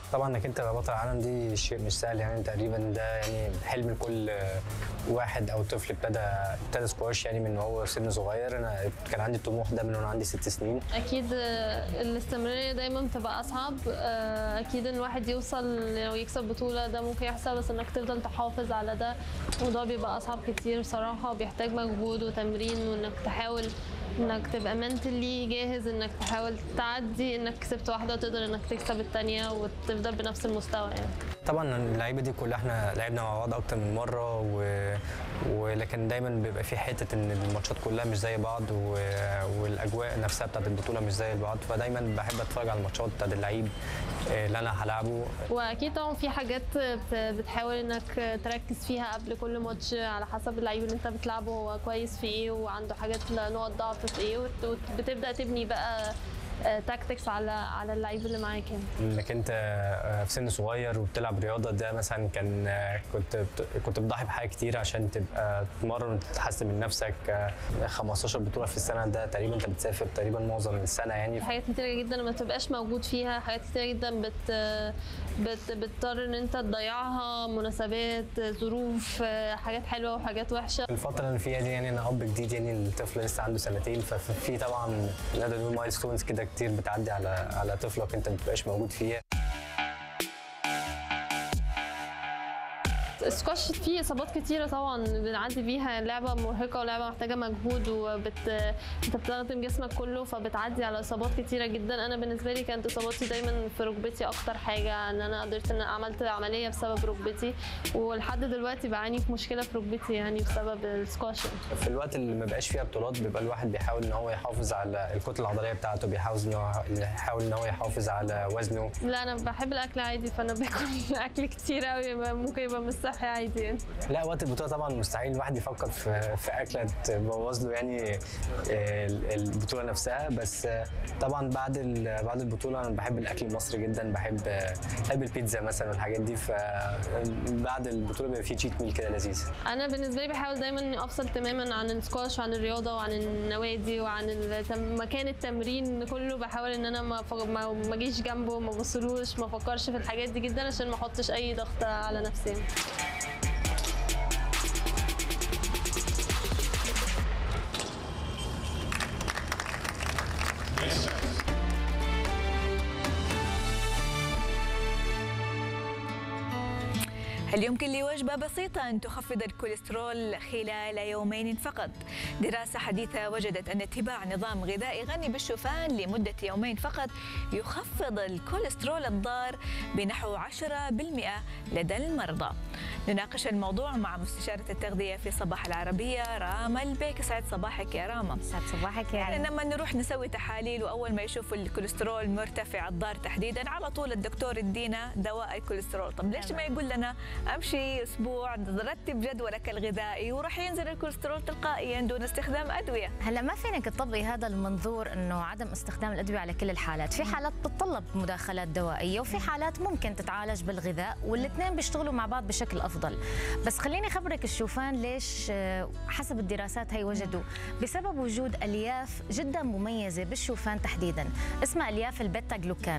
طبعا انك انت تبقى بطل العالم دي شيء مش سهل يعني تقريبا ده يعني حلم لكل واحد او طفل ابتدى ابتدى سكواش يعني من وهو سن صغير انا كان عندي الطموح ده من وانا عندي ست سنين اكيد آه، الاستمراريه دايما بتبقى اصعب آه، اكيد ان الواحد يوصل لو يكسب بطوله ده ممكن يحصل بس انك تفضل تحافظ على ده الموضوع بيبقى اصعب كتير بصراحه وبيحتاج مجهود وتمرين وانك تحاول انك تبقى منتلي جاهز انك تحاول تعدي انك كسبت واحده وتقدر انك تكسب الثانيه وتفضل بنفس المستوى يعني طبعا اللعيبه دي كلها احنا لعبنا مع بعض اكتر من مره و... ولكن دايما بيبقى في حته ان الماتشات كلها مش زي بعض و... والاجواء نفسها بتاعت البطوله مش زي بعض فدايما بحب اتفرج على الماتشات بتاعت اللعيب آه، اللي انا هلعبه واكيد طبعا في حاجات بت- بتحاول انك تركز فيها قبل كل ماتش على حسب اللعيب اللي انت بتلعبه هو كويس في ايه وعنده حاجات نقط ضعف في ايه وت- وبتبدا تبني بقى تاكتكس على على اللعيب اللي معاك يعني انك انت آه، في سن صغير وبتلعب رياضه ده مثلا كان آه، كنت بت- كنت بتضحي بحاجات كتير عشان تبقى تتمرن وتتحسن من نفسك آه، 15 بطوله في السنه ده تقريبا انت بتسافر تقريبا معظم السنه يعني حاجات كتيرة جدا ما تبقاش موجود فيها حاجات كتيرة جدا بت بت بتضطر ان انت تضيعها مناسبات ظروف حاجات حلوة وحاجات وحشة الفترة اللي أنا فيها دي يعني أنا أب جديد يعني الطفل لسه عنده سنتين ففي طبعا نقدر نقول مايلستونز كده كتير بتعدي على على طفلك أنت ما بتبقاش موجود فيها السكواش فيه اصابات كتيره طبعا بنعدي بيها لعبه مرهقه ولعبه محتاجه مجهود وبت انت بتستخدم جسمك كله فبتعدي على اصابات كتيره جدا انا بالنسبه لي كانت اصاباتي دايما في ركبتي اكتر حاجه ان انا قدرت ان عملت عمليه بسبب ركبتي ولحد دلوقتي بعاني في مشكله في ركبتي يعني بسبب السكواش في الوقت اللي ما بقاش فيها بطولات بيبقى الواحد بيحاول إن هو يحافظ على الكتلة العضلية بتاعته بيحاول إن هو يحاول إن هو يحافظ على وزنه لا انا بحب الاكل عادي فانا باكل اكل كتير قوي ممكن يبقى مش صحي عادي يعني لا وقت البطولة طبعا مستحيل الواحد يفكر في في أكلة تبوظ له يعني آه، البطولة نفسها بس آه، طبعا بعد ال- بعد البطولة أنا بحب الأكل المصري جدا بحب آه، بحب البيتزا مثلا والحاجات دي فبعد البطولة بيبقى في تشيت ميل كده لذيذ انا بالنسبه لي بحاول دايما اني افصل تماما عن السكواش وعن الرياضه وعن النوادي وعن التم- مكان التمرين كله بحاول ان انا ما ف- ما ما اجيش جنبه ما ابصلوش ما افكرش في الحاجات دي جدا عشان ما احطش اي ضغط على نفسي يعني. هل يمكن لوجبة بسيطة أن تخفض الكوليسترول خلال يومين فقط؟ دراسة حديثة وجدت أن اتباع نظام غذائي غني بالشوفان لمدة يومين فقط يخفض الكوليسترول الضار بنحو 10% لدى المرضى. نناقش الموضوع مع مستشارة التغذية في صباح العربية راما البيك سعد صباحك يا راما. سعد صباحك يا يعني عين. لما نروح نسوي تحاليل واول ما يشوفوا الكوليسترول مرتفع الضار تحديدا على طول الدكتور يدينا دواء الكوليسترول طب ليش ما يقول لنا امشي اسبوع رتب جدولك الغذائي وراح ينزل الكوليسترول تلقائيا دون استخدام ادويه هلا ما فينك تطبقي هذا المنظور انه عدم استخدام الادويه على كل الحالات، في حالات بتتطلب مداخلات دوائيه وفي حالات ممكن تتعالج بالغذاء والاثنين بيشتغلوا مع بعض بشكل افضل، بس خليني خبرك الشوفان ليش آه، حسب الدراسات هي وجدوا بسبب وجود الياف جدا مميزه بالشوفان تحديدا، اسمها الياف البيتا جلوكان